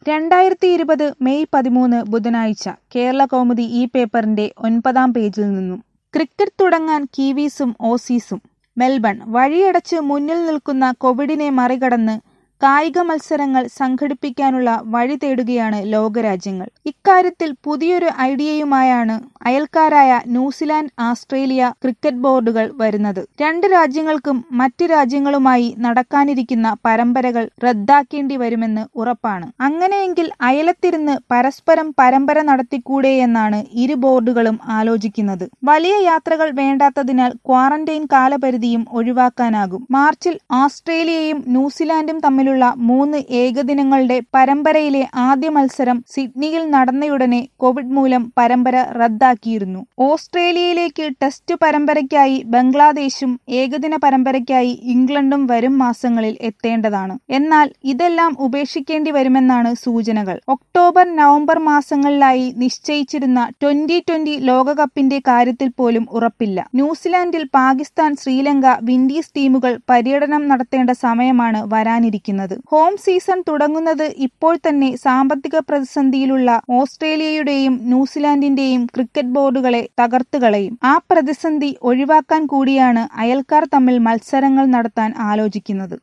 രണ്ടായിരത്തി ഇരുപത് മെയ് പതിമൂന്ന് ബുധനാഴ്ച കേരള കൗമുദി ഈ പേപ്പറിന്റെ ഒൻപതാം പേജിൽ നിന്നും ക്രിക്കറ്റ് തുടങ്ങാൻ കീവീസും ഓസീസും മെൽബൺ വഴിയടച്ച് മുന്നിൽ നിൽക്കുന്ന കോവിഡിനെ മറികടന്ന് കായിക മത്സരങ്ങൾ സംഘടിപ്പിക്കാനുള്ള വഴി തേടുകയാണ് ലോകരാജ്യങ്ങൾ ഇക്കാര്യത്തിൽ പുതിയൊരു ഐഡിയയുമായാണ് അയൽക്കാരായ ന്യൂസിലാൻഡ് ആസ്ട്രേലിയ ക്രിക്കറ്റ് ബോർഡുകൾ വരുന്നത് രണ്ട് രാജ്യങ്ങൾക്കും മറ്റ് രാജ്യങ്ങളുമായി നടക്കാനിരിക്കുന്ന പരമ്പരകൾ റദ്ദാക്കേണ്ടി വരുമെന്ന് ഉറപ്പാണ് അങ്ങനെയെങ്കിൽ അയലത്തിരുന്ന് പരസ്പരം പരമ്പര നടത്തിക്കൂടെയെന്നാണ് ഇരു ബോർഡുകളും ആലോചിക്കുന്നത് വലിയ യാത്രകൾ വേണ്ടാത്തതിനാൽ ക്വാറന്റൈൻ കാലപരിധിയും ഒഴിവാക്കാനാകും മാർച്ചിൽ ഓസ്ട്രേലിയയും ന്യൂസിലാൻഡും തമ്മിലുള്ള മൂന്ന് ഏകദിനങ്ങളുടെ പരമ്പരയിലെ ആദ്യ മത്സരം സിഡ്നിയിൽ നടന്നയുടനെ കോവിഡ് മൂലം പരമ്പര റദ്ദാക്കിയിരുന്നു ഓസ്ട്രേലിയയിലേക്ക് ടെസ്റ്റ് പരമ്പരയ്ക്കായി ബംഗ്ലാദേശും ഏകദിന പരമ്പരയ്ക്കായി ഇംഗ്ലണ്ടും വരും മാസങ്ങളിൽ എത്തേണ്ടതാണ് എന്നാൽ ഇതെല്ലാം ഉപേക്ഷിക്കേണ്ടി വരുമെന്നാണ് സൂചനകൾ ഒക്ടോബർ നവംബർ മാസങ്ങളിലായി നിശ്ചയിച്ചിരുന്ന ട്വന്റി ട്വന്റി ലോകകപ്പിന്റെ കാര്യത്തിൽ പോലും ഉറപ്പില്ല ന്യൂസിലാൻഡിൽ പാകിസ്ഥാൻ ശ്രീലങ്ക വിൻഡീസ് ടീമുകൾ പര്യടനം നടത്തേണ്ട സമയമാണ് വരാനിരിക്കുന്നത് ഹോം സീസൺ തുടങ്ങുന്നത് ഇപ്പോൾ തന്നെ സാമ്പത്തിക പ്രതിസന്ധിയിലുള്ള ഓസ്ട്രേലിയയുടെയും ന്യൂസിലാൻഡിന്റെയും ക്രിക്കറ്റ് ബോർഡുകളെ തകർത്തുകളയും ആ പ്രതിസന്ധി ഒഴിവാക്കാൻ കൂടിയാണ് അയൽക്കാർ തമ്മിൽ മത്സരങ്ങൾ നടത്താൻ ആലോചിക്കുന്നത്